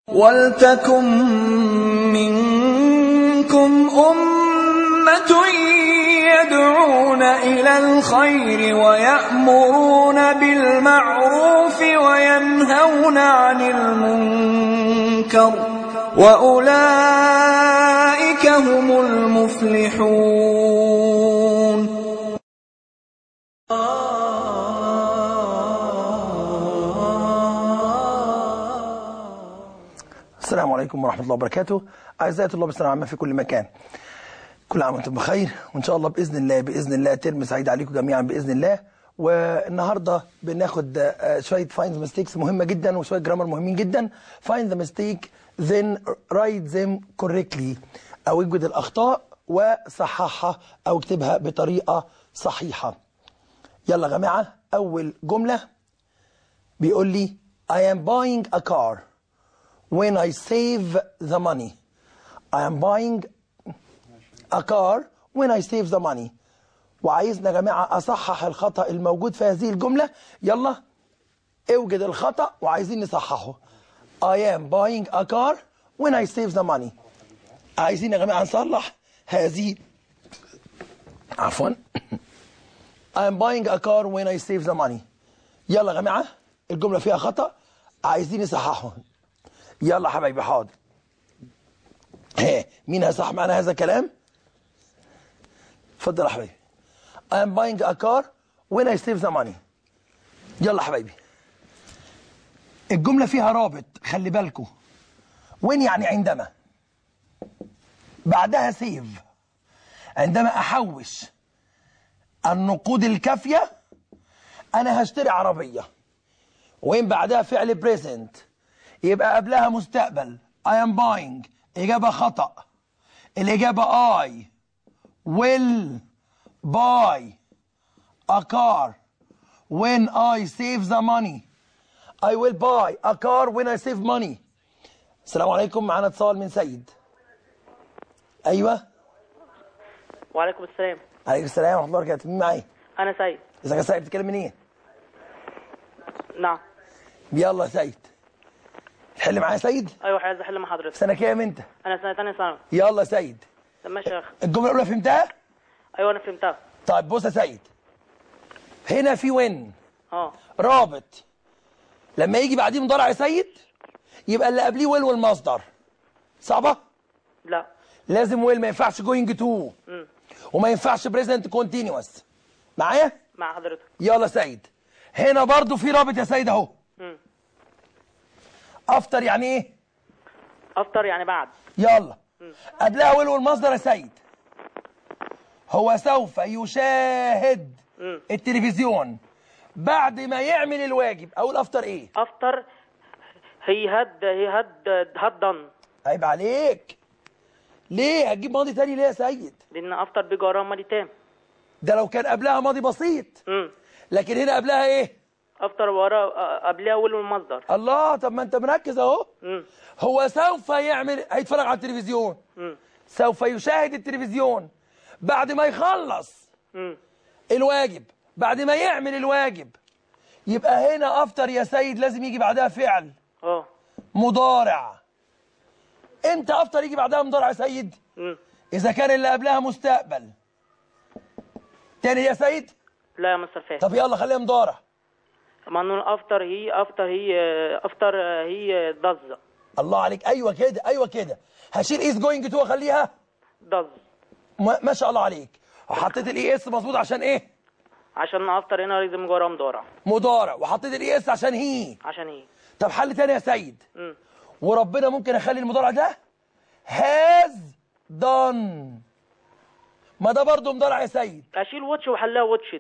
وَلْتَكُن مِّنكُمْ أُمَّةٌ يَدْعُونَ إِلَى الْخَيْرِ وَيَأْمُرُونَ بِالْمَعْرُوفِ وَيَنْهَوْنَ عَنِ الْمُنكَرِ ۚ وَأُولَٰئِكَ هُمُ الْمُفْلِحُونَ السلام عليكم ورحمة الله وبركاته أعزائي طلاب الثانوية العامة في كل مكان كل عام وانتم بخير وإن شاء الله بإذن الله بإذن الله ترم سعيد عليكم جميعا بإذن الله والنهاردة بناخد آه، شوية find mistakes مهمة جدا وشوية جرامر مهمين جدا find the mistake then write them correctly أو اوجد الأخطاء وصححها أو اكتبها بطريقة صحيحة يلا يا جماعة أول جملة بيقول لي I am buying a car when I save the money. I am buying a car when I save the money. وعايزنا يا جماعة أصحح الخطأ الموجود في هذه الجملة يلا اوجد الخطأ وعايزين نصححه I am buying a car when I save the money. عايزين يا جماعة نصلح هذه عفوا I am buying a car when I save the money. يلا يا جماعة الجملة فيها خطأ عايزين نصححه يلا حبايبي حاضر ها مين هيصح معنا هذا الكلام اتفضل يا حبايبي I am buying a car when I save the money يلا حبايبي الجملة فيها رابط خلي بالكم وين يعني عندما بعدها سيف عندما أحوش النقود الكافية أنا هشتري عربية وين بعدها فعل بريزنت يبقى قبلها مستقبل I am buying إجابة خطأ الإجابة I will buy a car when I save the money I will buy a car when I save money السلام عليكم معانا اتصال من سيد أيوة وعليكم السلام عليكم السلام ورحمة الله وبركاته مين معايا انا سيد ازيك يا سيد بتتكلم منين نعم يلا يا سيد تحل معايا يا سيد ايوه عايز احل مع حضرتك سنة كام انت انا سنه ثانيه ثانوي يلا يا سيد طب ماشي يا اخ الجملة الأولى فهمتها ايوه انا فهمتها طيب بص يا سيد هنا في وين اه رابط لما يجي بعديه مضارع يا سيد يبقى اللي قبليه ويل والمصدر صعبة لا لازم ويل ما ينفعش جوينج تو امم وما ينفعش بريزنت كونتينوس معايا مع حضرتك يلا يا سيد هنا برضو في رابط يا سيد اهو امم افتر يعني ايه افطر يعني بعد يلا قبلها ويل والمصدر يا سيد هو سوف يشاهد امم التلفزيون بعد ما يعمل الواجب اقول افتر ايه افطر هي هاد هي هاد هاد دن عيب عليك ليه هتجيب ماضي تاني ليه يا سيد لان افطر بيجي وراه ماضي تام ده لو كان قبلها ماضي بسيط امم لكن هنا قبلها ايه افطر وراه آه، قبلها اول المصدر الله طب ما انت مركز اهو امم هو سوف يعمل هيتفرج على التلفزيون امم سوف يشاهد التلفزيون بعد ما يخلص امم الواجب بعد ما يعمل الواجب يبقى هنا افتر يا سيد لازم يجي بعدها فعل اه مضارع امتى افتر يجي بعدها مضارع يا سيد امم اذا كان اللي قبلها مستقبل تاني يا سيد لا يا مستر فاهم طب يلا خليها مضارع ما نقول افطر هي افطر هي افطر هي دز الله عليك ايوه كده ايوه كده هشيل ايز جوينج تو اخليها دز ما, ما شاء الله عليك وحطيت الاي اس مظبوط عشان ايه عشان افطر هنا لازم يجي وراه مضارع مضارع وحطيت الاي اس عشان هي عشان هي طب حل تاني يا سيد امم وربنا ممكن اخلي المضارع ده has done ما ده برضه مضارع يا سيد اشيل واتش واحلها واتشد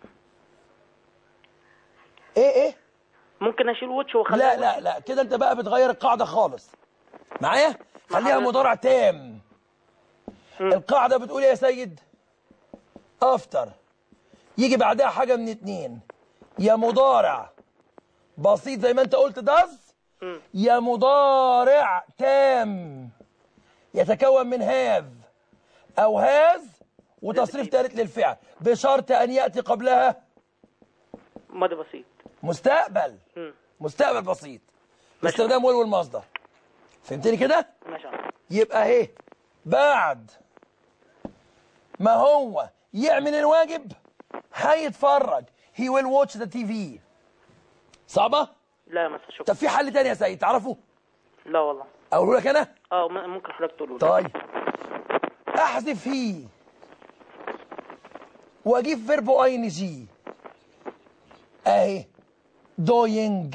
ايه ايه ممكن اشيل واتش واخليها لا لا لا كده انت بقى بتغير القاعده خالص معايا خليها مضارع تام القاعده بتقول إيه يا سيد افتر يجي بعدها حاجه من اتنين يا مضارع بسيط زي ما انت قلت داز مم. يا مضارع تام يتكون من هاف او هاز وتصريف ثالث للفعل بشرط ان ياتي قبلها ماضي بسيط مستقبل مم. مستقبل بسيط باستخدام ويل والمصدر فهمتني كده ماشي يا مستر يبقى اهي بعد ما هو يعمل الواجب هيتفرج he will watch the TV صعبة؟ لا يا مستر شكرا طب في حل تاني يا سيد تعرفه؟ لا والله اقوله لك انا؟ اه م- ممكن حضرتك تقوله لي. طيب احذف هي واجيب فيرب اي ان جي اهي دوينج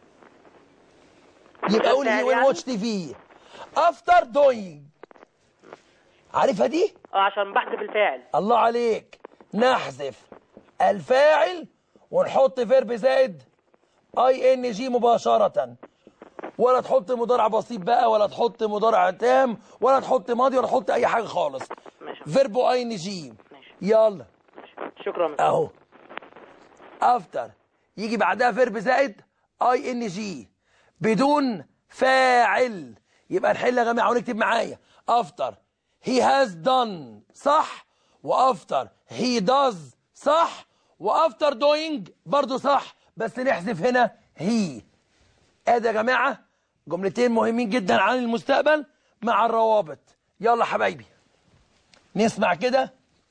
يبقى اقول هي الفعل ويل يعني؟ واتش تي في افتر دوينج عارفها دي؟ اه عشان بحذف الفاعل الله عليك نحذف الفاعل ونحط فيرب زائد اي ان جي مباشرة ولا تحط مضارع بسيط بقى ولا تحط مضارع تام ولا تحط ماضي ولا تحط اي حاجة خالص ماشي فيرب اي ان جي ماشي يلا ماشي شكرا يا مستر اهو افتر يجي بعدها فيرب زائد اي ان جي بدون فاعل يبقى نحل يا جماعه ونكتب معايا افتر هي هاز دون صح وافتر هي داز صح وافتر دوينج برضو صح بس نحذف هنا هي ادي يا جماعه جملتين مهمين جدا عن المستقبل مع الروابط يلا حبايبي نسمع كده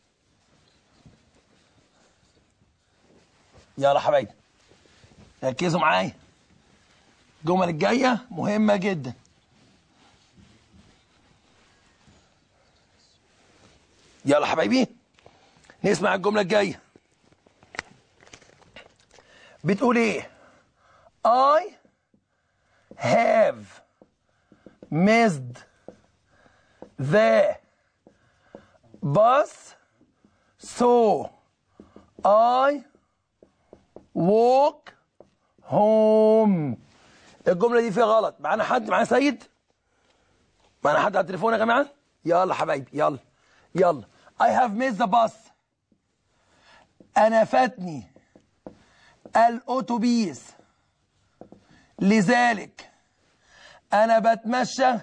يلا حبايبي ركزوا معايا الجمل الجايه مهمه جدا يلا حبايبي نسمع الجمله الجايه بتقول ايه I have missed the bus so I walk home الجملة دي فيها غلط معانا حد معانا سيد معانا حد على التليفون يا جماعة يلا حبايبي يلا يلا I have missed the bus أنا فاتني الأتوبيس لذلك أنا بتمشى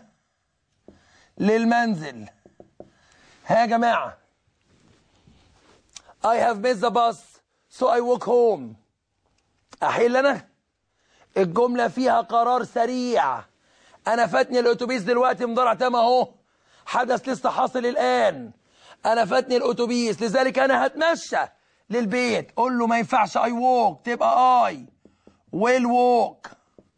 للمنزل ها يا جماعة I have missed the bus so I walk home أحل أنا الجملة فيها قرار سريع أنا فاتني الأتوبيس دلوقتي مضارع تام أهو حدث لسه حاصل الآن أنا فاتني الأتوبيس لذلك أنا هتمشى للبيت قول له ما ينفعش I walk تبقى I will walk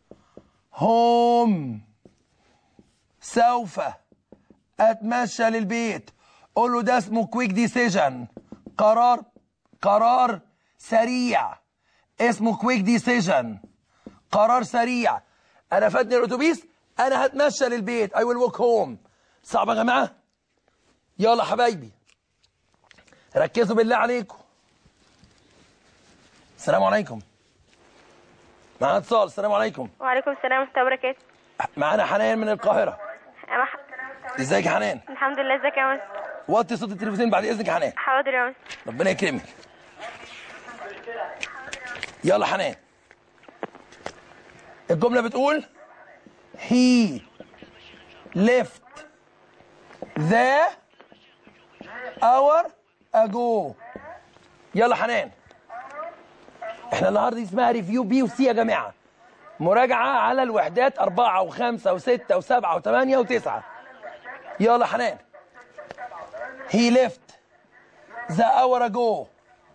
home سوف أتمشى للبيت قول له ده اسمه كويك ديسيجن قرار قرار سريع اسمه كويك ديسيجن قرار سريع انا فاتني الاتوبيس انا هتمشى للبيت اي ويل ووك هوم صعب يا جماعه يلا حبايبي ركزوا بالله عليكم السلام عليكم معانا اتصال السلام عليكم وعليكم السلام ورحمة الله وبركاته معانا حنان من القاهره أنا ح... ازيك يا حنان الحمد لله ازيك يا مستر وطي صوت التلفزيون بعد اذنك يا حنان حاضر يا مستر ربنا يكرمك يلا حنان الجملة بتقول he left the hour ago يلا حنان احنا النهارده دي اسمها ريفيو بي وسي يا جماعة مراجعة على الوحدات أربعة وخمسة وستة وسبعة وثمانية وتسعة يلا حنان he left the hour ago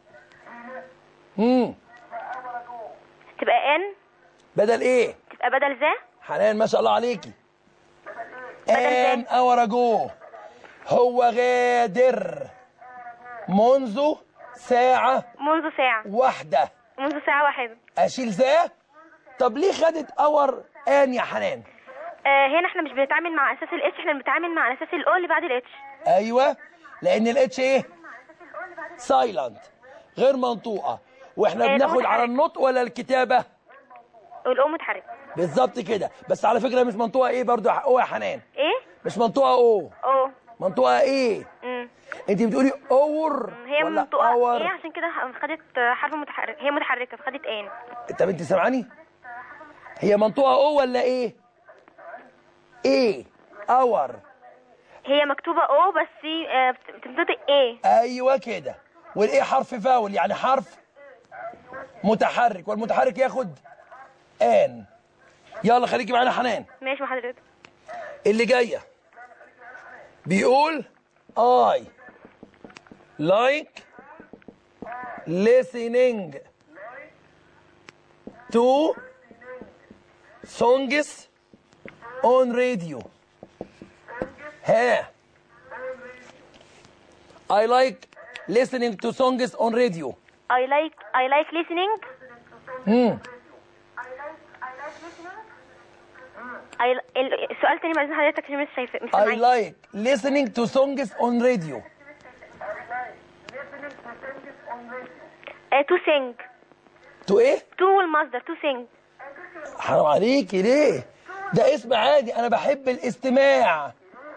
امم تبقى ان بدل ايه تبقى بدل ذا حنان ما شاء الله عليكي بدل ان اور اجو هو غادر منذ ساعة منذ ساعة واحدة منذ ساعة واحدة اشيل ذا طب ليه خدت اور ان يا حنان آه هنا احنا مش بنتعامل مع اساس الاتش احنا بنتعامل مع اساس الاو اللي بعد الاتش ايوه لان الاتش ايه سايلنت غير منطوقة واحنا إيه، بناخد متحرك. على النطق ولا الكتابة والاو متحرك بالظبط كده بس على فكرة مش منطوقة ايه برضو او يا حنان ايه مش منطوقة او او منطوقة ايه امم انت بتقولي اور هي ولا منطقة اور ايه عشان كده خدت حرف متحرك هي متحركة فخدت ان طب انت سامعاني هي منطوقه او ولا ايه ايه اور هي مكتوبة او بس آه، بت- بتنطق ايه ايوه كده والايه حرف فاول يعني حرف متحرك والمتحرك ياخد ان يلا خليكي معانا حنان ماشي مع حضرتك اللي جايه بيقول I like listening to songs on radio ها I like listening to songs on radio I like I like listening مم. I ال- السؤال تاني بعد حضرتك عشان مش شايفه مش I سامعاك like listening to songs on radio تو سينج to ايه تو المصدر تو سينج حرام عليكي ليه ده اسم عادي انا بحب الاستماع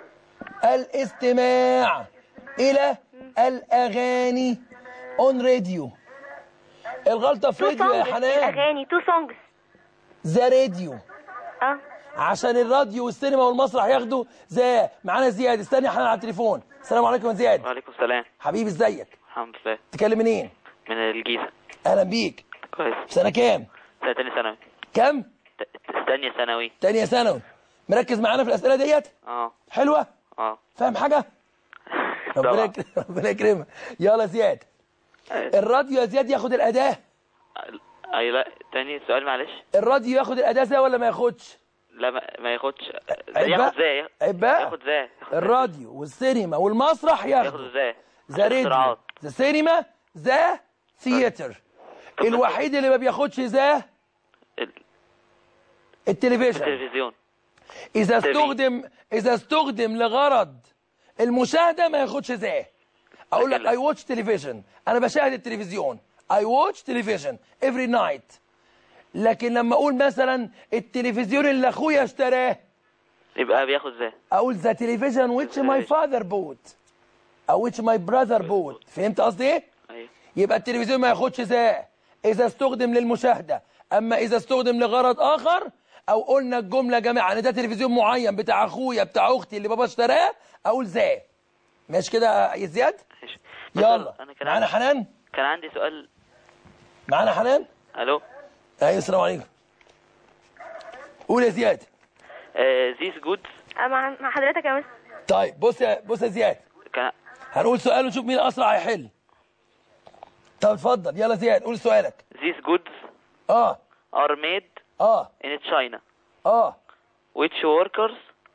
الاستماع الى الاغاني اون راديو الغلطه في تو راديو يا سونجز حنان اغاني تو سونجز ذا راديو اه عشان الراديو والسينما والمسرح ياخدوا زي معانا زياد استني يا حنان على التليفون السلام عليكم يا زياد وعليكم السلام حبيبي ازيك الحمد لله تكلم منين من الجيزة اهلا بيك كويس في سنه كام سنة تانية ثانوي كام ت- تانية ثانوي تانية ثانوي مركز معانا في الاسئله ديت اه حلوه اه فاهم حاجه ربنا طبعا يكرم- ربنا يكرمك يلا زياد الراديو يا زياد ياخد الاداه اي لا تاني سؤال معلش الراديو ياخد الاداه زي ولا ما ياخدش لا ما, ما ياخدش عيب ياخد بقى. ازاي عيب بقى. ياخد ازاي ياخد إزاي؟ الراديو والسينما والمسرح ياخد ياخدوا ازاي ذا راديو اختراعات. ذا سينما ذا ثياتر الوحيد اللي ما بياخدش ذا ال- التلفزيون التلفزيون اذا تلفزيون. استخدم اذا استخدم لغرض المشاهده ما ياخدش ذا اقول لك لكن- اي واتش تلفزيون انا بشاهد التلفزيون اي واتش تلفزيون افري نايت لكن لما اقول مثلا التلفزيون اللي اخويا اشتراه يبقى بياخد ازاي اقول ذا تلفزيون which my father bought او which my brother bought فهمت قصدي ايه ايوه يبقى التلفزيون ما ياخدش ذا اذا استخدم للمشاهده اما اذا استخدم لغرض اخر او قلنا الجمله يا جماعه ان ده تلفزيون معين بتاع اخويا بتاع اختي اللي بابا اشتراه اقول ذا ماشي كده يا زياد ماشي بس يلا انا كان معانا عندي حنان كان عندي سؤال معانا حنان الو ايوه السلام عليكم قول يا زياد ذيس جود آه، مع مع حضرتك يا مس طيب بص يا بص يا زياد كان هنقول سؤال ونشوف مين اسرع هيحل طب اتفضل يلا زياد قول سؤالك these goods اه are made اه in China اه which workers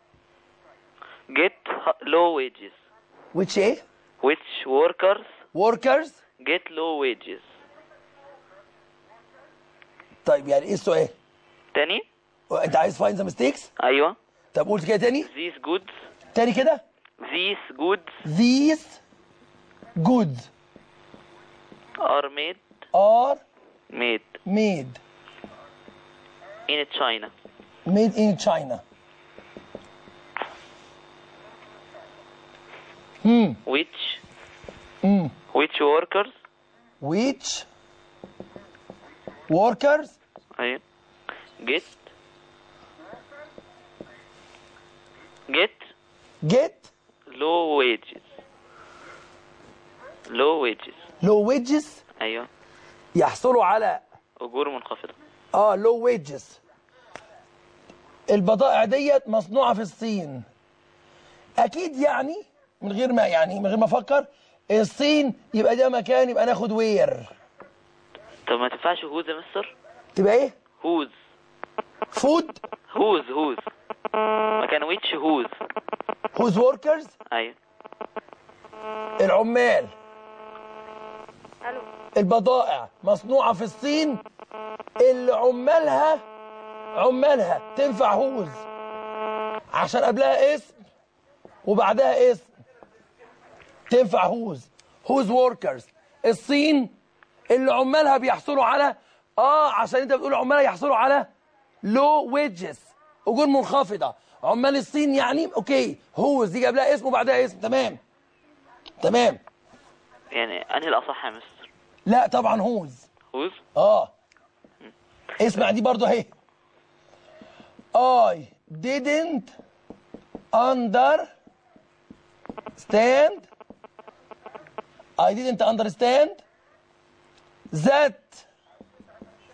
get h- low wages which ايه which workers workers get low wages طيب يعني ايه السؤال تاني انت عايز find the mistakes ايوه طب قول كده تاني these goods تاني كده these goods these goods are made are made made in China made in China hmm which hmm which workers which workers ايوه get get get low wages low wages low wages ايوه يحصلوا على اجور منخفضه اه low wages البضائع ديت مصنوعه في الصين اكيد يعني من غير ما يعني من غير ما افكر الصين يبقى ده مكان يبقى ناخد وير طب ما تنفعش هوز يا مستر تبقى ايه هوز فود هوز هوز مكان ويتش هوز whose workers ايوه العمال الو البضائع مصنوعه في الصين اللي عمالها عمالها تنفع هوز عشان قبلها اسم وبعدها اسم تنفع هوز هوز وركرز الصين اللي عمالها بيحصلوا على اه عشان انت بتقول عمالها يحصلوا على لو ويجز اجور منخفضه عمال الصين يعني اوكي هوز دي جاب لها اسم وبعدها اسم تمام تمام يعني انهي الاصح يا مستر لا طبعا هوز هوز اه اسمع دي برضو اهي I didn't understand I didn't understand that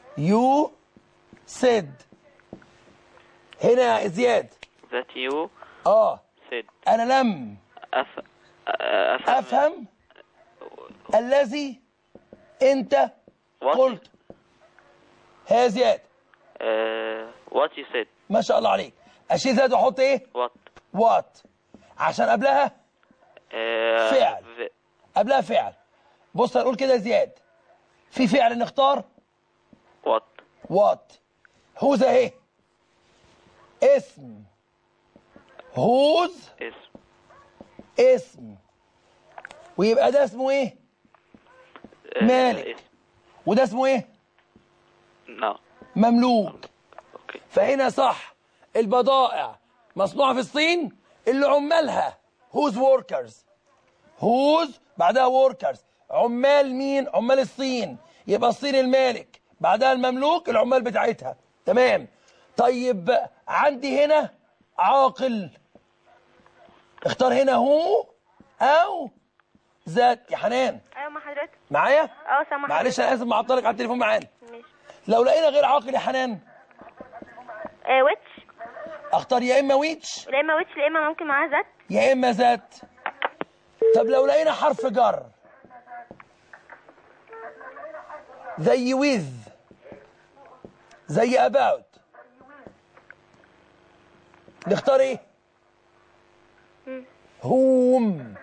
you said هنا يا زياد that you اه سيد انا لم أف... أفهم افهم الذي انت What? قلت ها يا زياد uh, what you said ما شاء الله عليك اشيل زائد واحط ايه what وات عشان قبلها uh, فعل. v- قبلها فعل بص هنقول كده يا زياد في فعل نختار what وات هوز اهي اسم هوز اسم اسم ويبقى ده اسمه ايه آه، مالك. اسم وده اسمه ايه no مملوك اوكي فهنا صح البضائع مصنوعة في الصين اللي عمالها whose workers whose بعدها workers عمال مين عمال الصين يبقى الصين المالك بعدها المملوك العمال بتاعتها تمام طيب عندي هنا عاقل اختار هنا هو او ذات يا حنان ايوه مع حضرتك معايا اه سامع معلش انا اسف معطلك على التليفون معانا ماشي لو لقينا غير عاقل يا حنان آه ويتش اختار يا اما ويتش لا اما ويتش لا اما ممكن معاها ذات يا اما ذات طب لو لقينا حرف جر زي with زي about نختار ايه whom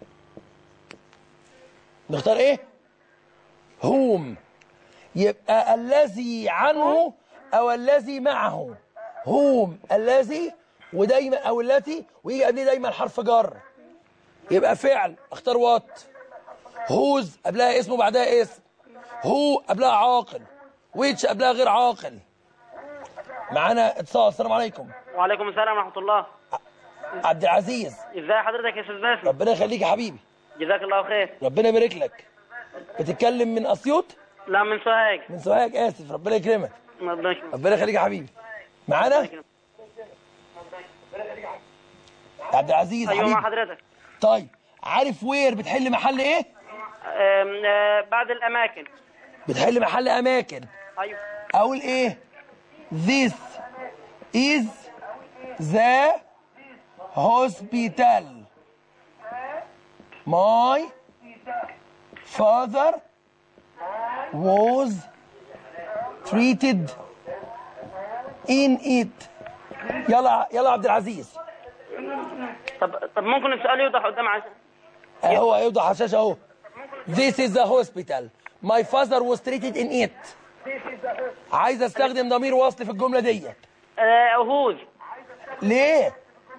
نختار ايه whom يبقى الذي عنه او الذي معه whom الذي ودايما او التي ويجي قبليه دايما حرف جر يبقى فعل اختار وات هوز قبلها اسمه بعدها اسم هو قبلها عاقل ويتش قبلها غير عاقل معانا اتصال السلام عليكم وعليكم السلام ورحمة الله عبد العزيز ازاي حضرتك يا استاذ باسم ربنا يخليك يا حبيبي جزاك الله خير ربنا يبارك لك بتتكلم من اسيوط لا من سوهاج من سوهاج اسف ربنا يكرمك ربنا يكرمك. ربنا يخليك يا حبيبي معانا عبد العزيز ايوه مع حبيبي حضرتك طيب عارف وير بتحل محل ايه آم، آه، بعد الاماكن بتحل محل اماكن ايوه اقول ايه this is the hospital my father was treated in it يلا يلا عبد العزيز طب طب ممكن السؤال يوضح قدام عشان اهو هيوضح على الشاشه اهو This is the hospital. My father was treated in it. عايز استخدم ضمير وصل في الجمله ديت آه، هوز ليه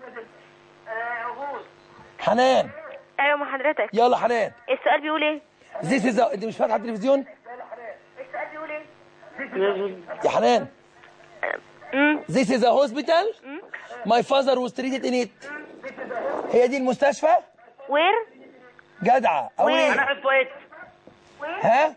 حنان ايوه مع حضرتك يلا حنان السؤال بيقول ايه This is the... انت مش فاتحه التلفزيون السؤال بيقول ايه يا حنان امم This is a hospital. My father was treated in it. هي دي المستشفى وير جدعه او وين؟ ايه انا احب فويت ها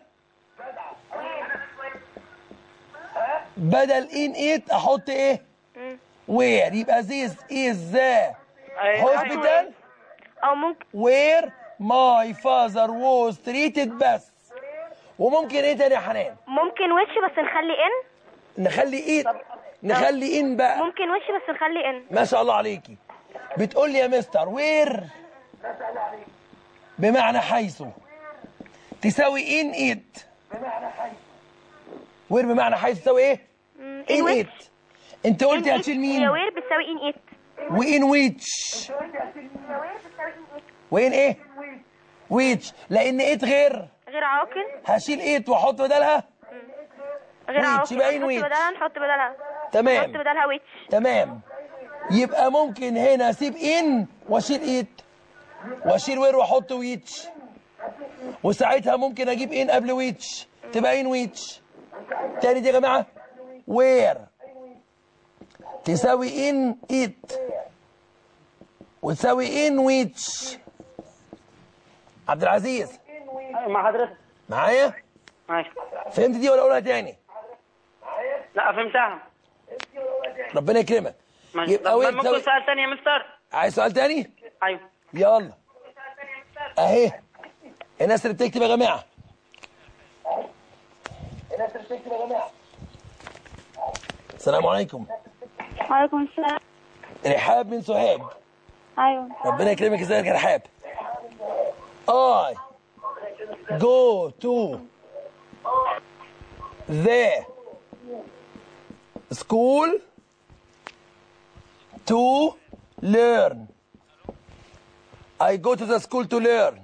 بدل in it احط ايه where يبقى this is the hospital او ممكن where my father was treated بس وممكن ايه تاني يا حنان ممكن وش بس نخلي ان نخلي ايه نخلي ان بقى ممكن وش بس نخلي ان ما شاء الله عليكي بتقول لي يا مستر وير بمعنى حيث تساوي ان ات وير بمعنى حيث تساوي ايه ان in ات which. انت قلت In هتشيل it مين هي وير بتساوي ان ات وان ويتش وين ايه ويتش لان ات غير غير عاقل هشيل ات واحط بدلها غير which عاقل يبقى in نحط which. بدلها نحط بدلها نحط تمام بدلها ويتش تمام يبقى ممكن هنا اسيب ان واشيل ايت واشيل وير واحط ويتش وساعتها ممكن اجيب ان قبل ويتش تبقى ان ويتش تاني دي يا جماعه وير تساوي ان ايت وتساوي ان ويتش عبد العزيز مع حضرتك معايا ماشي فهمت دي ولا اقولها تاني لا فهمتها ربنا يكرمك ماشي يبقى طب وير ممكن تساوي سؤال ثاني يا مستر عايز سؤال تاني ايوه يلا اهي الناس اللي بتكتب يا جماعه الناس اللي بتكتب يا جماعه السلام عليكم وعليكم السلام رحاب من سوهاج ايوه ربنا يكرمك ازيك يا رحاب I go to the school to learn I go to the school to learn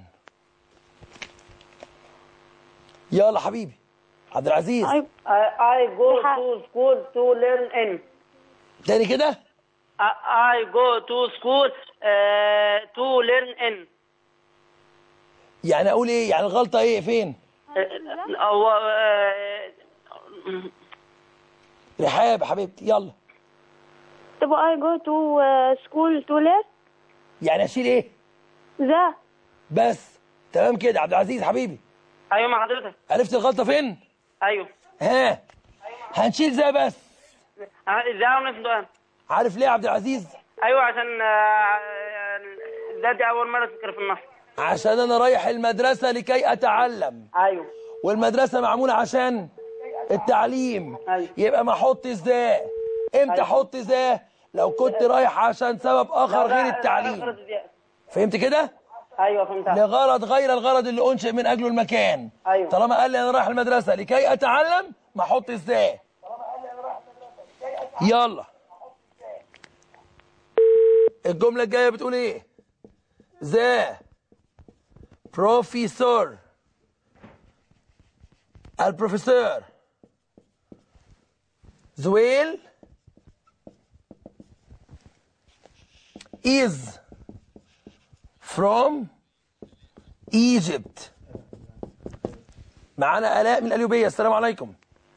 يلا حبيبي عبد العزيز ايوه I, I go to school to learn in تاني كده I, I go to school uh, to learn in يعني اقول ايه يعني الغلطه ايه فين uh, هو uh, رحاب حبيبتي يلا طب I go to uh, school to learn يعني اشيل ايه ذا بس تمام كده عبد العزيز حبيبي ايوه مع حضرتك عرفت الغلطه فين ايوه ها هنشيل زي بس ازاي اعرف ده عارف ليه يا عبد العزيز ايوه عشان آه، ده دي اول مره تفكر في النص عشان انا رايح المدرسه لكي اتعلم ايوه والمدرسه معموله عشان التعليم أيوة. يبقى ما احط ذا امتى احط ذا لو كنت رايح عشان سبب اخر غير التعليم فهمت كده ايوه فهمتها لغرض غير الغرض اللي انشئ من اجله المكان أيوة. طالما قال لي انا رايح المدرسه لكي اتعلم ما احط ازاي يلا الجمله الجايه بتقول ايه ذا بروفيسور البروفيسور زويل is from Egypt معانا آلاء من القليوبية السلام عليكم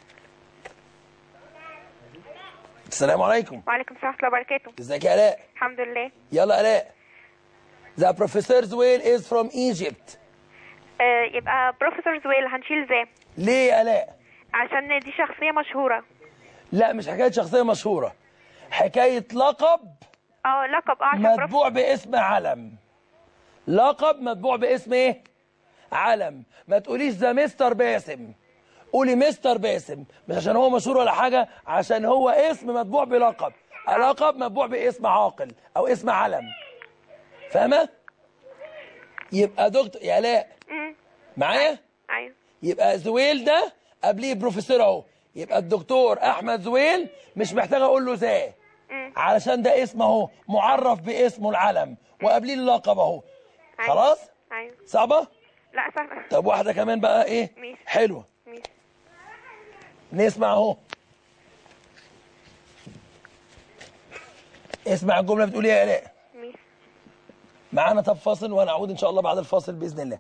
السلام عليكم وعليكم السلام ورحمة الله وبركاته ازيك يا آلاء الحمد لله يلا آلاء The professor's whale is from Egypt آه يبقى بروفيسور زويل هنشيل ذا ليه يا آلاء عشان دي شخصية مشهورة لا مش حكاية شخصية مشهورة حكاية لقب اه لقب اه عشان بروفيسور مطبوع باسم علم لقب مطبوع باسم ايه علم ما تقوليش ده مستر باسم قولي مستر باسم مش عشان هو مشهور ولا حاجه عشان هو اسم مطبوع بلقب لقب مطبوع باسم عاقل او اسم علم فاهمه يبقى دكتور يا لا مم. معايا ايوه يبقى زويل ده قبليه بروفيسور اهو يبقى الدكتور احمد زويل مش محتاج اقول له ازاي مم. علشان ده اسم اهو معرف باسمه العلم وقبليه اللقب اهو أيوة. خلاص ايوه صعبه لا سهلة طب واحده كمان بقى ايه ماشي. حلوه ماشي. نسمع اهو اسمع الجمله بتقول ايه يا الاء ماشي معانا طب فاصل ونعود ان شاء الله بعد الفاصل باذن الله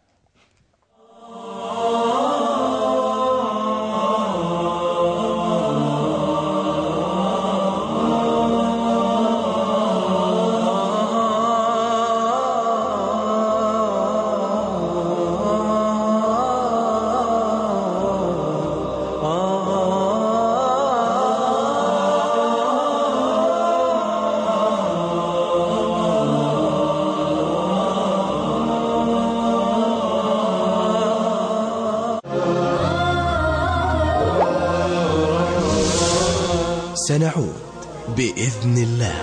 سنعود بإذن الله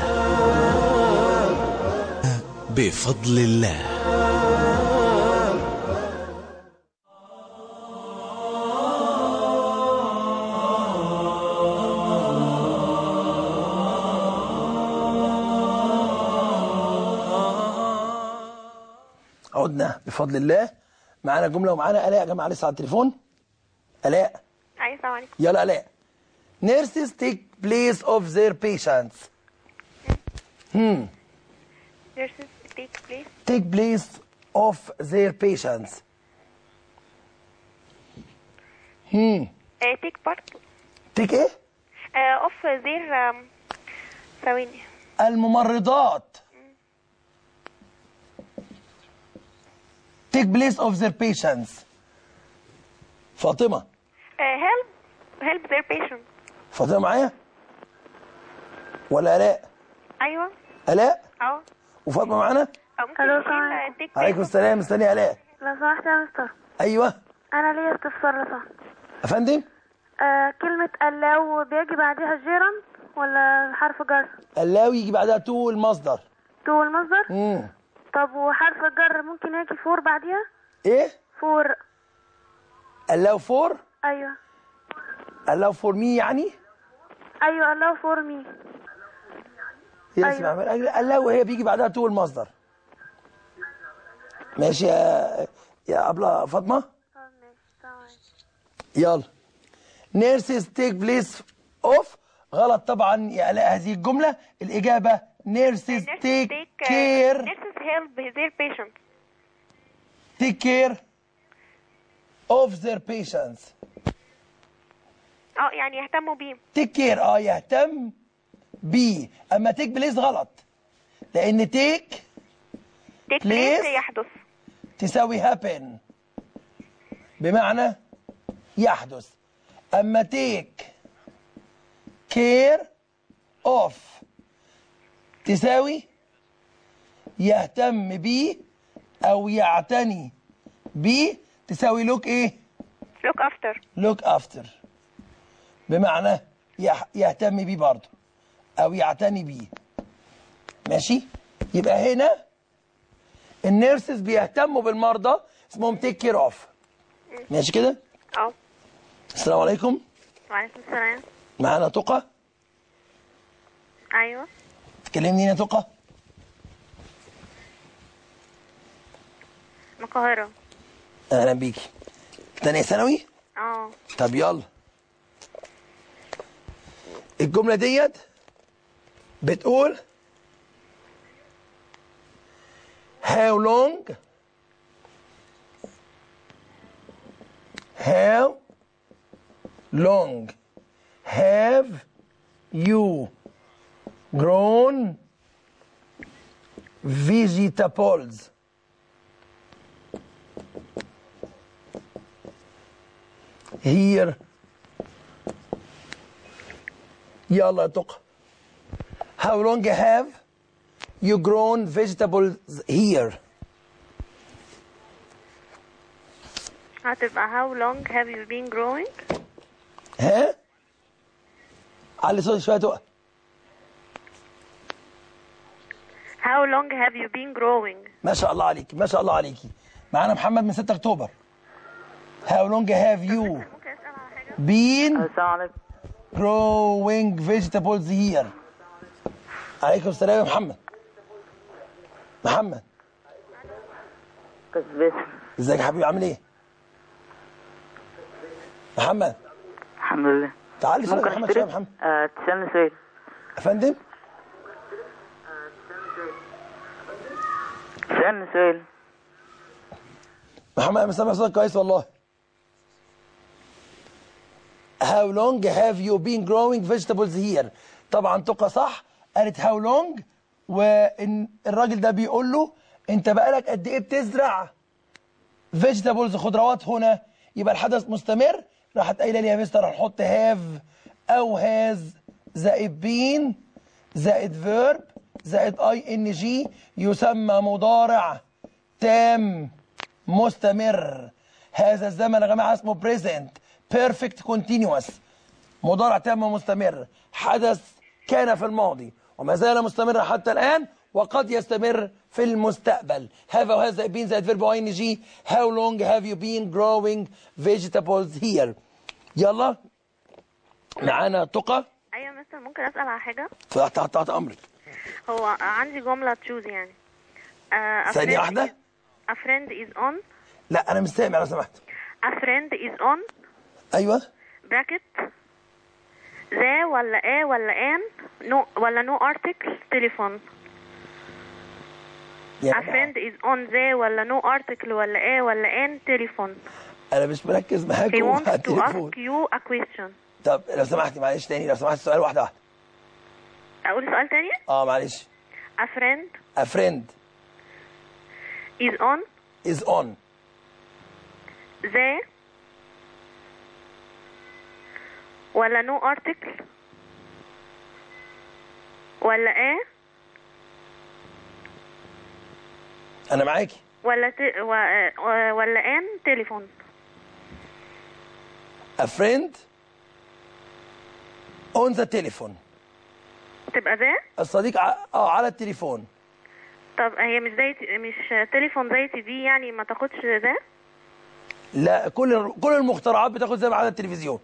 بفضل الله عدنا بفضل الله معانا جمله ومعانا الاء يا جماعه لسه على التليفون الاء ايوه السلام عليكم يلا الاء nurses take place of their patients nurses take place take place of their patients uh, take part take ايه uh, of their um, ثواني الممرضات take place of their patients فاطمة uh, help help their patient فاطمة معايا ولا آلاء ايوه آلاء اه وفاطمة معانا او ممكن ألو، نشيل السلام عليكم. uh, take عليكم place السلام مستني آلاء لو سمحت يا مستر أيوه انا ليا استفسار لو سمحت أفندم آه كلمة اللاو بيجي بعدها جيران ولا حرف جر اللاوي يجي بعدها تو المصدر تو المصدر امم طب وحرف الجر ممكن يجي فور بعديها ايه فور allow for ايوه allow for me يعني ايوه الله فور مي هي أيوة. اسمها allow هي بيجي بعدها تو المصدر ماشي يا يا ابله فاطمه يلا nurses take place of غلط طبعا يا الاء هذه الجمله الاجابه nurses take care nurses help their patients take care of their patients اه يعني يهتموا بيه take care اه يهتم بيه اما take place غلط لان take take Place. place يحدث تساوي happen بمعنى يحدث اما take care of تساوي يهتم بيه او يعتني بيه تساوي look ايه look after look after بمعنى يح- يهتم بيه برضه او يعتني بيه ماشي يبقى هنا النيرسز بيهتموا بالمرضى اسمهم تيك كير اوف ماشي كده اه السلام عليكم وعليكم السلام معانا تقى ايوه تكلمني يا تقى من القاهرة اهلا بيكي تانية ثانوي اه طب يلا الجملة ديت بتقول how long how long have you grown vegetables here يلا يا تقى how long have you grown vegetables here هتبقى how long have you been growing ها علي صوتك شويه تقى how long have you been growing ما شاء الله عليكي ما شاء الله عليكي معانا محمد من 6 اكتوبر how long have you ممكن اسأل على حاجة been السلام عليكم growing vegetables here عليكم السلام يا محمد محمد بس بس ازيك يا حبيبي عامل ايه محمد الحمد لله تعالي شويه يا ممكن محمد شويه يا اشترك محمد آه تسألني سؤال يا فندم تسألني سؤال محمد انا سامع صوتك كويس والله How long have you been growing vegetables here؟ طبعا تقى صح قالت how long وان الراجل ده بيقول له انت بقالك قد ايه بتزرع فيجيتابلز خضروات هنا يبقى الحدث مستمر راحت قايله لي يا مستر هنحط هاف او هاز زائد بين زائد فيرب زائد اي ان جي يسمى مضارع تام مستمر هذا الزمن يا جماعه اسمه بريزنت بيرفكت كونتينوس مضارع تام مستمر حدث كان في الماضي وما زال مستمرا حتى الآن وقد يستمر في المستقبل هذا وهذا بين زائد فيرب اي ان جي how long have you been growing vegetables here يلا معانا تقى ايوه مستر ممكن اسأل على حاجة تحت تحت تحت امرك هو عندي جملة تشوز يعني uh, a ثانية friend واحدة is- a friend is on لا انا مش سامع لو سمحت a friend is on ايوه bracket ذا ولا ايه ولا ان نو ولا نو ارتكل تليفون يا a جماعة، friend is on ذا ولا نو ارتكل ولا ايه ولا ان تليفون انا مش مركز he معاكم wants على to التليفون ask you a question طب لو سمحتي معلش تاني لو سمحت السؤال واحده واحده اقول سؤال تاني اه معلش a friend a friend is on is on ذا ولا نو ارتكل ولا ايه انا معاكي ولا ت... و... و- ولا ان تليفون a friend on the telephone تبقى ذا الصديق ع... اه على التليفون طب هي مش زي ت- مش تليفون زي تي في يعني ما تاخدش ده لا كل كل المخترعات بتاخد زي ما عدد التلفزيون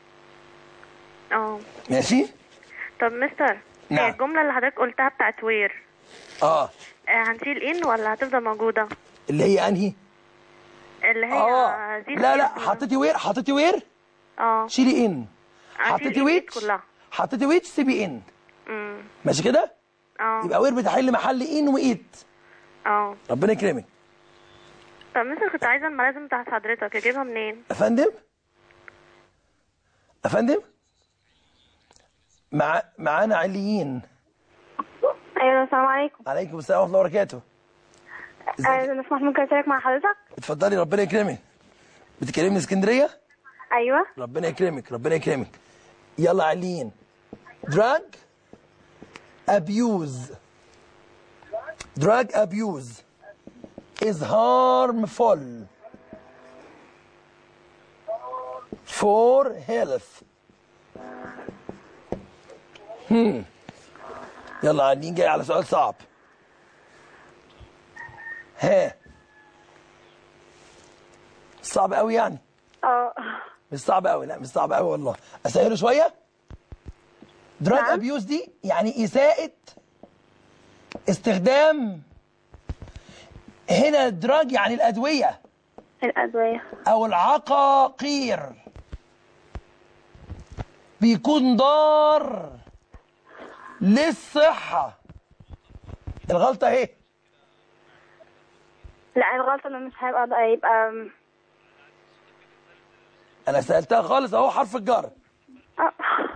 اه ماشي طب مستر نعم. هي الجملة اللي حضرتك قلتها بتاعت وير اه آه، هنشيل ان ولا هتفضل موجودة اللي هي انهي اللي هي اه دي لا لا الاسم. حطيتي وير حطيتي وير اه شيلي ان هشيل حطيتي إن ويتش كلها. حطيتي ويتش سيبي ان امم ماشي كده اه يبقى وير بتحل محل ان وايت اه ربنا يكرمك طب مستر كنت عايزة الملازم بتاعت حضرتك اجيبها منين يا فندم يا فندم مع معانا عليين ايوه السلام عليكم عليكم السلام ورحمه الله وبركاته آه، لو سمحت ممكن اشارك مع حضرتك اتفضلي ربنا يكرمك بتكلمني من اسكندريه ايوه ربنا يكرمك ربنا يكرمك يلا عليين drug abuse drug abuse is harmful for health هم. يلا عليين جاي على سؤال صعب ها صعب قوي يعني اه مش صعب قوي لا مش صعب قوي والله اسهله شويه دراج نعم. ابيوز دي يعني اساءه استخدام هنا الدراج يعني الادويه الادويه او العقاقير بيكون ضار للصحه الغلطه اهي لا الغلطه انه مش هيبقى يبقى انا سالتها خالص اهو حرف الجر آه.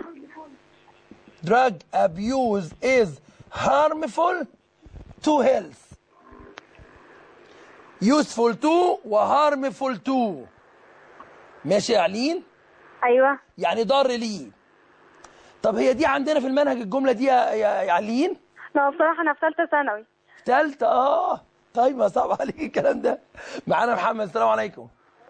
drug abuse is harmful to health useful to و harmful to ماشي يا علين ايوه يعني ضار ليه طب هي دي عندنا في المنهج الجملة دي يا, يا يا علين لا بصراحه انا في ثالثه ثانوي تالتة اه طيب ما صعب عليك الكلام ده معانا محمد السلام عليكم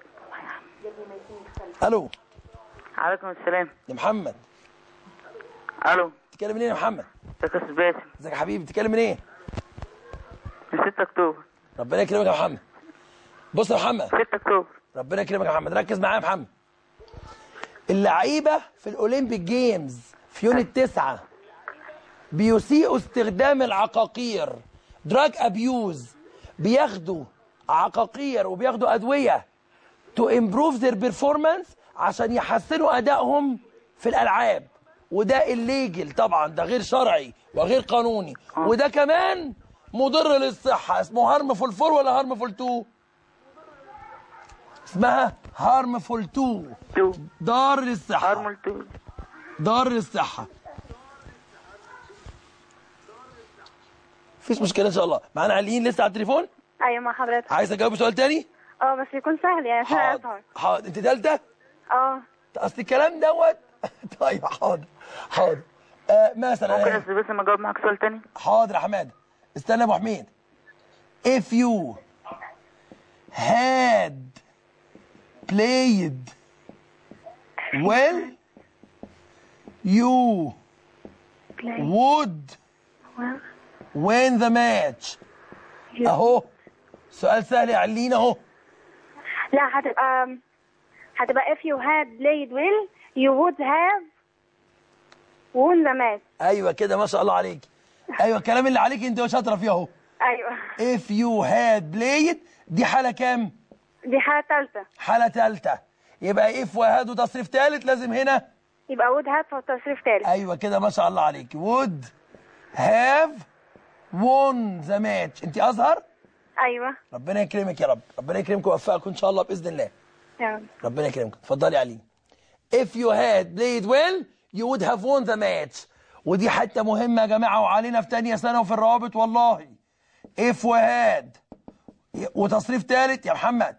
الو عليكم السلام يا محمد الو بتتكلم منين يا محمد ازيك يا استاذ باسم ازيك يا حبيبي بتتكلم منين من 6 اكتوبر ربنا يكرمك يا محمد بص يا محمد 6 اكتوبر ربنا يكرمك يا محمد ركز معايا يا محمد اللعيبه في الاولمبيك جيمز في يونت تسعة بيسيئوا استخدام العقاقير دراج ابيوز بياخدوا عقاقير وبياخدوا ادويه تو امبروف ذير بيرفورمانس عشان يحسنوا ادائهم في الالعاب وده الليجل طبعا ده غير شرعي وغير قانوني وده كمان مضر للصحه اسمه هارمفول فور ولا هارمفول تو اسمها هارمفول تو 2 ضار للصحه هارمول 2 ضار للصحه مفيش مشكله ان شاء الله معانا عليين لسه على التليفون ايوه مع حضرتك عايز اجاوب سؤال تاني اه بس يكون سهل يعني عشان حاضر اظهر حاضر انت تالتة اه اصل الكلام دوت طيب حاضر حاضر آه ممكن يا مثلا استاذ باسم اجاوب معاك سؤال تاني حاضر يا حماده استنى يا ابو حميد if you had played well you would win the match اهو سؤال سهل يا علين اهو لا هتبقى هتبقى if you had played well you would have won the match ايوه كده ما شاء الله عليك ايوه الكلام اللي عليك انت شاطره فيه اهو ايوه if you had played دي حاله كام دي حاجه ثالثه حاله ثالثه يبقى if وهاد وتصريف ثالث لازم هنا يبقى would have في تصريف ثالث ايوه كده ما شاء الله عليك would have won the match انت ازهر ايوه ربنا يكرمك يا رب ربنا يكرمك ويوفقك ان شاء الله باذن الله تمام ربنا يكرمك اتفضلي يا علي if you had played well you would have won the match ودي حته مهمه يا جماعه وعلينا في تانية سنه وفي الروابط والله if وهاد وتصريف ثالث يا محمد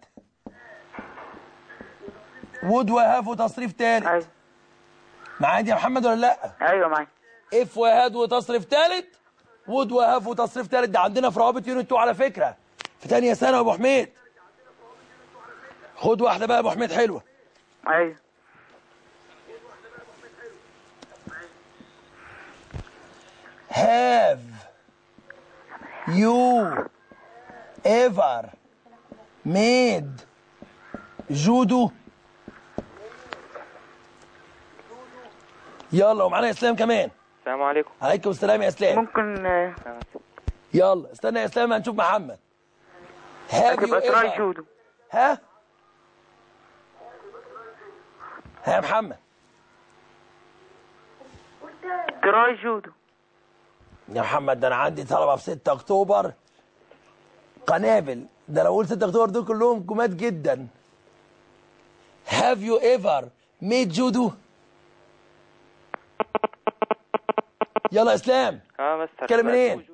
would وهاف وتصريف ثالث ايوه معايا يا محمد ولا لا ايوه معاك اف وهاد وتصريف ثالث وود وهاف وتصريف ثالث ده عندنا في روابط يونت 2 على فكره في ثانيه سنه يا ابو حميد خد واحده بقى يا ابو حميد حلوه ايوه have you ever made جودو يلا ومعانا اسلام كمان السلام عليكم عليكم السلام يا اسلام ممكن آه، يلا استنى يا اسلام هنشوف محمد have you تبقى تراي ever جودو ها ها يا محمد تراي جودو يا محمد ده انا عندي طلبه في 6 اكتوبر قنابل ده لو اقول 6 اكتوبر دول كلهم جماد جدا have you ever made جودو يلا يا اسلام اه بس تتكلم منين؟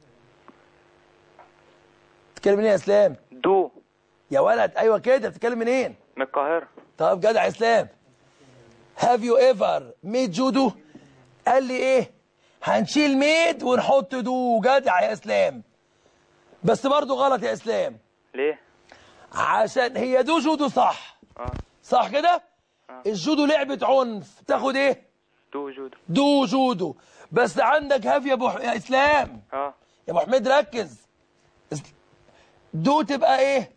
تتكلم منين يا اسلام دو يا ولد ايوه كده بتتكلم منين من القاهرة طب جدع يا اسلام هاف يو ايفر ميد جودو قال لي ايه هنشيل ميد ونحط دو جدع يا اسلام بس برضو غلط يا اسلام ليه؟ عشان هي دو جودو صح اه صح كده الجودو لعبة عنف تاخد ايه دو جودو دو جودو بس عندك هاف يا ابو ح- يا اسلام اه يا ابو حميد ركز اس- دو تبقى ايه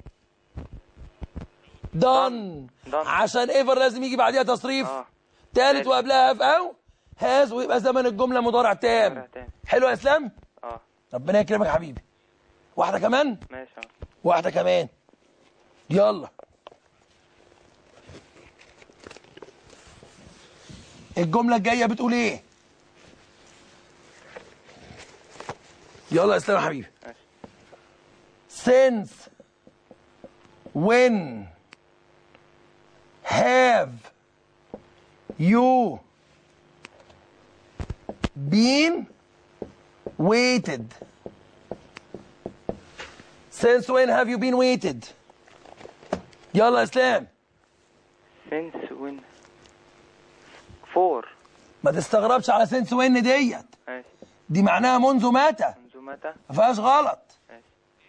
دن done. عشان ايفر لازم يجي بعديها تصريف اه تالت ماشي. وقبلها هاف او هاز ويبقى زمن الجمله مضارع تام مضارع تام. حلو يا اسلام اه ربنا يكرمك يا حبيبي واحده كمان ماشي اه واحده كمان يلا الجمله الجايه بتقول ايه يلا يا اسلام يا حبيبي ماشي. since when have you been waited since when have you been waited يلا يا اسلام since when فور ما تستغربش على since when ديت ماشي دي معناها منذ متى منذ متى؟ ما فيهاش غلط ماشي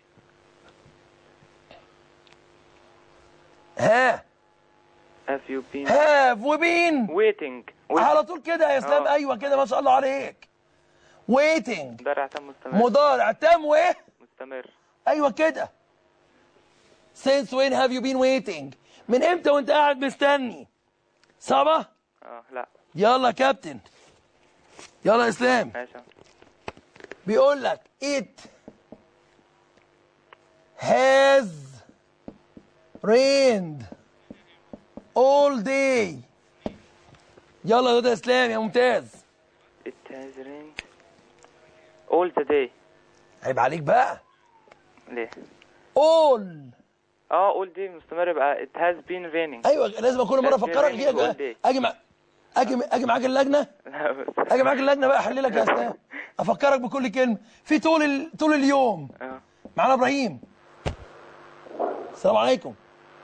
ها have you been have وبين waiting على طول كده يا اسلام آه. ايوه كده ما شاء الله عليك waiting مضارع تام مستمر مضارع تام وايه مستمر ايوه كده since when have you been waiting من امتى وانت قاعد مستني صعبة اه لا يلا يا كابتن يلا يا اسلام ماشي اه بيقول لك it has rained all day يلا يا ده اسلام يا ممتاز it has rained all the day عيب عليك بقى ليه؟ all اه all day مستمر يبقى it has been raining ايوه لازم كل مره That's افكرك raining all فيها day. اجي مع اجي اجي معاك اللجنه لا بس اجي معاك اللجنه بقى احللك يا اسلام افكرك بكل كلمه في طول ال... طول اليوم اه معانا ابراهيم السلام عليكم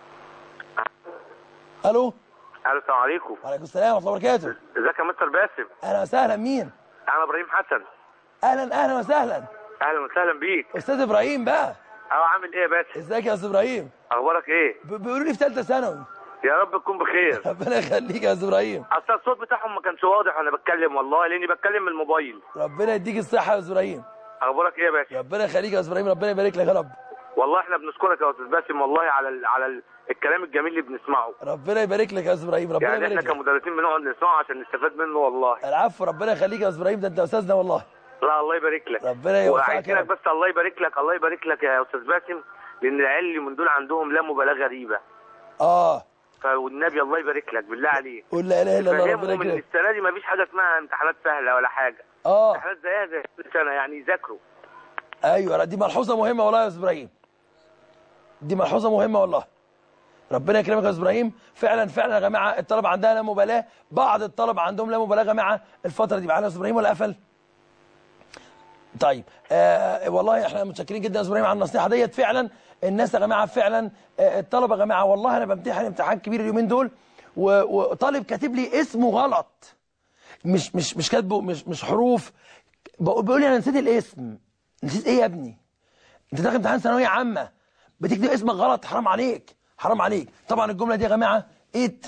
الو الو السلام عليكم وعليكم السلام ورحمه الله وبركاته ازيك يا مستر باسم اهلا وسهلا مين انا ابراهيم حسن اهلا اهلا وسهلا اهلا وسهلا بيك استاذ ابراهيم بقى اه عامل ايه يا باسم ازيك يا استاذ ابراهيم اخبارك ايه ب- بيقولوا لي في ثالثه ثانوي يا رب تكون بخير ربنا يخليك يا استاذ ابراهيم اصل الصوت بتاعهم ما كانش واضح وانا بتكلم والله لاني بتكلم من الموبايل ربنا يديك الصحه يا استاذ ابراهيم اخبارك ايه يا باشا ربنا يخليك يا استاذ ابراهيم ربنا يبارك لك يا رب والله احنا بنشكرك يا استاذ باسم والله على ال... على ال... الكلام الجميل اللي بنسمعه ربنا يبارك لك يا استاذ ابراهيم ربنا يعني احنا يبارك لك كمدرسين بنقعد نسمعه عشان نستفاد منه والله العفو ربنا يخليك يا استاذ ابراهيم ده انت استاذنا والله لا الله يبارك لك ربنا يوفقك يا وعايزينك رب. بس الله يبارك لك الله يبارك لك يا استاذ باسم لان العيال اللي من دول عندهم لا مبالغه ريبه اه فالنبي الله يبارك لك بالله عليك قول لا اله الا الله ربنا فهمهم ان يكرمك السنه دي مفيش حاجه اسمها امتحانات سهله ولا حاجه اه امتحانات زيها زي كل سنه يعني يذاكروا ايوه لا، دي ملحوظه مهمه والله يا استاذ ابراهيم دي ملحوظه مهمه والله ربنا يكرمك يا استاذ ابراهيم فعلا فعلا يا جماعه الطلبه عندها لا مبالاه بعض الطلبه عندهم لا مبالغه مع الفتره دي معانا يا استاذ ابراهيم ولا قفل طيب آه والله احنا متشكرين جدا يا استاذ ابراهيم على النصيحه ديت فعلا الناس يا جماعه فعلا آه الطلبه يا جماعه والله انا بمتحن امتحان كبير اليومين دول و- وطالب كاتب لي اسمه غلط مش مش مش كاتبه مش مش حروف بقول بيقول لي انا نسيت الاسم نسيت ايه يا ابني انت داخل امتحان ثانويه عامه بتكتب اسمك غلط حرام عليك حرام عليك طبعا الجمله دي يا جماعه it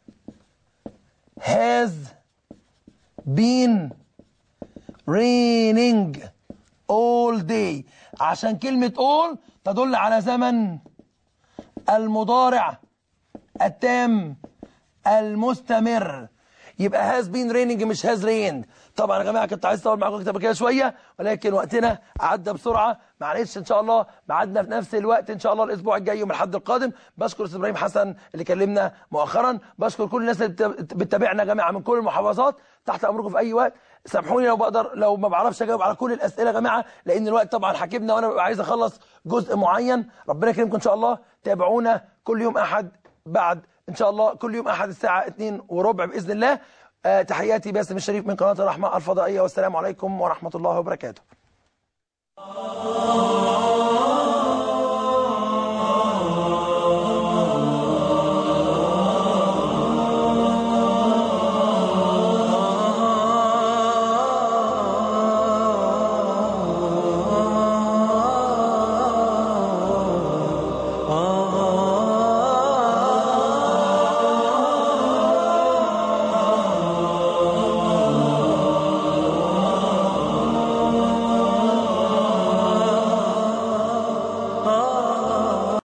has been raining all day عشان كلمة all تدل على زمن المضارع التام المستمر يبقى هاز بين ريننج مش هاز ريند طبعا يا جماعه كنت عايز اطول معاكم اكتر من كده شويه ولكن وقتنا عدى بسرعه معلش ان شاء الله ميعادنا في نفس الوقت ان شاء الله الاسبوع الجاي يوم الاحد القادم بشكر استاذ ابراهيم حسن اللي كلمنا مؤخرا بشكر كل الناس اللي بت- بتتابعنا يا جماعه من كل المحافظات تحت امركم في اي وقت سامحوني لو بقدر لو ما بعرفش اجاوب على كل الاسئله يا جماعه لان الوقت طبعا حاكمنا وانا ببقى عايز اخلص جزء معين ربنا يكرمكم ان شاء الله تابعونا كل يوم احد بعد ان شاء الله كل يوم احد الساعه 2 وربع باذن الله آه، تحياتي باسم الشريف من قناه الرحمه الفضائيه والسلام عليكم ورحمه الله وبركاته